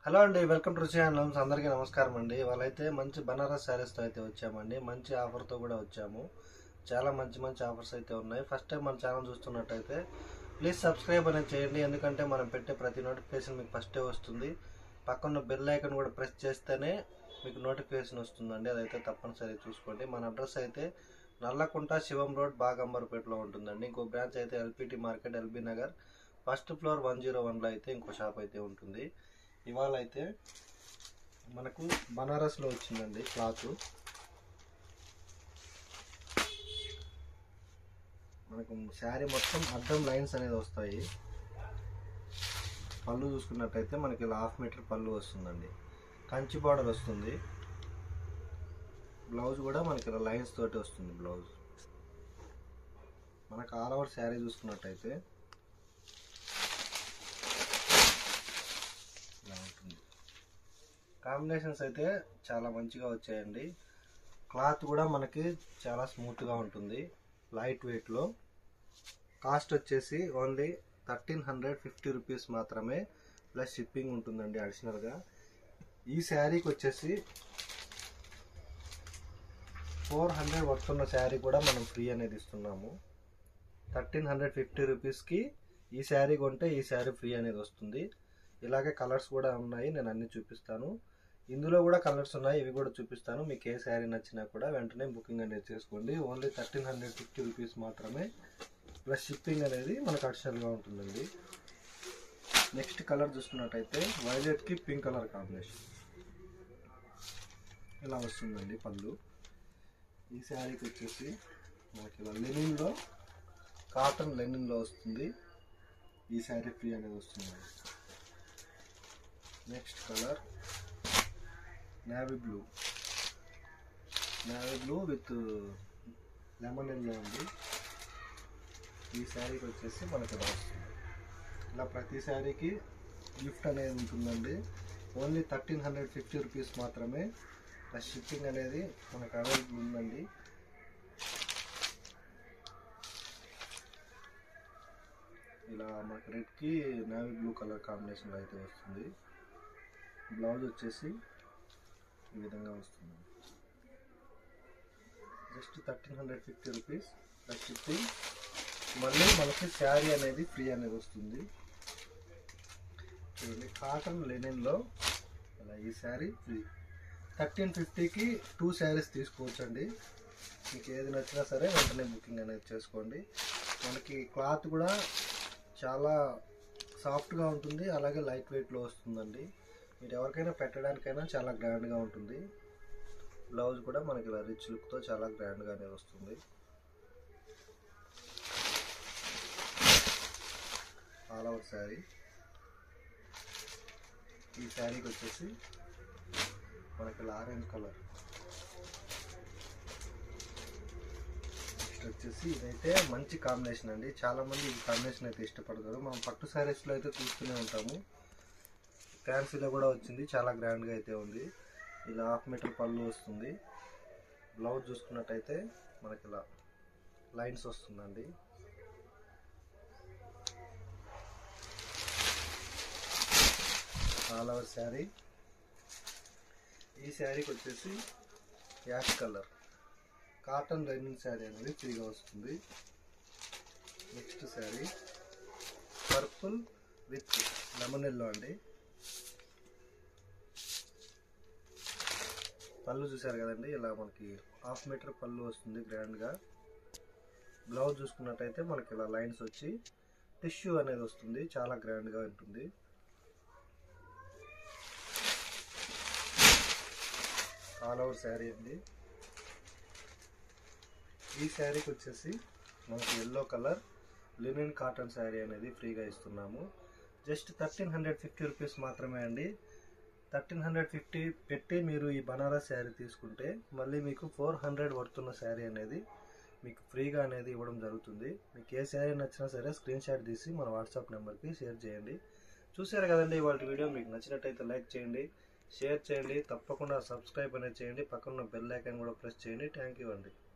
hello అండి welcome to రుచి handlooms అందరికీ నమస్కారం అండి వాళ్ళైతే మంచి బనారస్ శారీస్తో అయితే వచ్చామండి మంచి ఆఫర్తో కూడా వచ్చాము చాలా మంచి మంచి ఆఫర్స్ అయితే ఉన్నాయి ఫస్ట్ టైం మన ఛానల్ చూస్తున్నట్టయితే ప్లీజ్ సబ్స్క్రైబ్ అనేది చేయండి ఎందుకంటే మనం పెట్టే ప్రతి నోటిఫికేషన్ మీకు ఫస్టే వస్తుంది పక్కన బెల్ ఐకన్ కూడా ప్రెస్ చేస్తేనే మీకు నోటిఫికేషన్ వస్తుందండి అదైతే తప్పనిసరి చూసుకోండి మన అడ్రస్ అయితే నల్లకుంట శివం రోడ్ బాగంబర్పేటలో ఉంటుందండి ఇంకో బ్రాంచ్ అయితే LPT market LB Nagar first floor one zero వన్లో అయితే ఇంకో షాప్ అయితే ఉంటుంది ఇవాళ అయితే మనకు బనారస్లో వచ్చిందండి క్లాత్ మనకు శారీ మొత్తం అద్దం లైన్స్ అనేది వస్తాయి పళ్ళు చూసుకున్నట్టయితే మనకి ఇలా హాఫ్ మీటర్ పళ్ళు వస్తుందండి కంచి బార్డర్ వస్తుంది బ్లౌజ్ కూడా మనకి ఇలా లైన్స్ తోటి వస్తుంది బ్లౌజ్ మనకు ఆల్ ఓవర్ శారీ చూసుకున్నట్టయితే ఇలా ఉంటుంది కాంబినేషన్స్ అయితే చాలా మంచిగా వచ్చాయండి క్లాత్ కూడా మనకి చాలా స్మూత్గా ఉంటుంది లైట్ వెయిట్లో కాస్ట్ వచ్చేసి only thirteen hundred fifty rupees మాత్రమే ప్లస్ షిప్పింగ్ ఉంటుందండి అడిషనల్గా ఈ శారీకి వచ్చేసి ఫోర్ హండ్రెడ్ వస్తున్న శారీ కూడా మనం ఫ్రీ అనేది ఇస్తున్నాము థర్టీన్ హండ్రెడ్ ఫిఫ్టీ రూపీస్కి ఈ శారీ కొంటే ఈ శారీ ఫ్రీ అనేది వస్తుంది ఇలాగే కలర్స్ కూడా ఉన్నాయి నేను అన్ని చూపిస్తాను ఇందులో కూడా కలర్స్ ఉన్నాయి ఇవి కూడా చూపిస్తాను మీకు ఏ శారీ నచ్చినా కూడా వెంటనే బుకింగ్ అనేది చేసుకోండి only thirteen hundred fifty rupees మాత్రమే ప్లస్ షిప్పింగ్ అనేది మనకు అడిషనల్గా ఉంటుందండి నెక్స్ట్ కలర్ చూసుకున్నట్టయితే వైలెట్కి పింక్ కలర్ కాంబినేషన్ ఇలా వస్తుందండి పళ్ళు ఈ శారీకి వచ్చేసి మనకి ఇలా లెనిన్లో కాటన్ లెనిన్లో వస్తుంది ఈ శారీ ఫ్రీ అనేది వస్తుంది next colour navy blue navy blue with lemon yellow ఉంది ఈ శారీకి వచ్చేసి మనకి ఇలా వస్తుంది ఇలా ప్రతి శారీకి గిఫ్ట్ అనేది ఉంటుందండి only thirteen hundred fifty rupees మాత్రమే ప్లస్ షిప్పింగ్ అనేది మనకు అవైలబుల్ ఉందండి ఇలా మనకి రెడ్కి నేవీ బ్లూ కలర్ కాంబినేషన్లో అయితే వస్తుంది బ్లౌజ్ వచ్చేసి ఈ విధంగా వస్తుంది just thirteen hundred fifty rupees plus shipping మళ్ళీ మనకి శారీ అనేది ఫ్రీ అనేది వస్తుంది చూడండి కాటన్ లెనిన్లో అలా ఈ శారీ ఫ్రీ థర్టీన్ ఫిఫ్టీకి టూ శారీస్ తీసుకోవచ్చండి మీకు ఏది నచ్చినా సరే వెంటనే బుకింగ్ అనేది చేసుకోండి మనకి క్లాత్ కూడా చాలా సాఫ్ట్గా ఉంటుంది అలాగే లైట్ వెయిట్లో వస్తుందండి మీరు ఎవరికైనా పెట్టడానికైనా చాలా గ్రాండ్గా ఉంటుంది బ్లౌజ్ కూడా మనకి ఇలా రిచ్ లుక్తో చాలా గ్రాండ్గానే వస్తుంది ఆల్ అవుట్ శారీ ఈ శారీకి వచ్చేసి మనకి ఇలా ఆరెంజ్ కలర్ నెక్స్ట్ వచ్చేసి ఇదైతే మంచి కాంబినేషన్ అండి చాలా మంది ఈ కాంబినేషన్ అయితే ఇష్టపడతారు మనం పట్టు శారీస్లో అయితే చూస్తూనే ఉంటాము ఫ్యాన్సీలో కూడా వచ్చింది చాలా గ్రాండ్గా అయితే ఉంది ఇలా హాఫ్ మీటర్ పళ్ళు వస్తుంది బ్లౌజ్ చూసుకున్నట్టయితే మనకి ఇలా లైన్స్ వస్తుందండి ఆల్ ఓవర్ శారీ ఈ శారీకి వచ్చేసి ash colour cotton lining sari అనేది ఫ్రీగా వస్తుంది next sari purple with lemon yellow అండి పళ్ళు చూసారు కదండి ఇలా మనకి హాఫ్ మీటర్ పళ్ళు వస్తుంది గ్రాండ్గా బ్లౌజ్ చూసుకున్నట్టయితే మనకి ఇలా లైన్స్ వచ్చి టిష్యూ అనేది వస్తుంది చాలా గ్రాండ్గా ఉంటుంది ఆల్ ఓవర్ శారీ అండి ఈ శారీకి వచ్చేసి మనకి yellow colour linen cotton sari అనేది ఫ్రీగా ఇస్తున్నాము just thirteen hundred fifty rupees మాత్రమే అండి థర్టీన్ హండ్రెడ్ ఫిఫ్టీ పెట్టి మీరు ఈ బనారస్ శారీ తీసుకుంటే మళ్ళీ మీకు ఫోర్ హండ్రెడ్ పడుతున్న శారీ అనేది మీకు ఫ్రీగా అనేది ఇవ్వడం జరుగుతుంది మీకు ఏ శారీ నచ్చినా సరే స్క్రీన్ షాట్ తీసి మన వాట్సాప్ నెంబర్కి షేర్ చేయండి చూసారు కదండి వాళ్ళ వీడియో మీకు నచ్చినట్టయితే లైక్ చేయండి షేర్ చేయండి తప్పకుండా సబ్స్క్రైబ్ అనేది చేయండి పక్కన బెల్ ఐకాన్ కూడా ప్రెస్ చేయండి థ్యాంక్ యూ అండి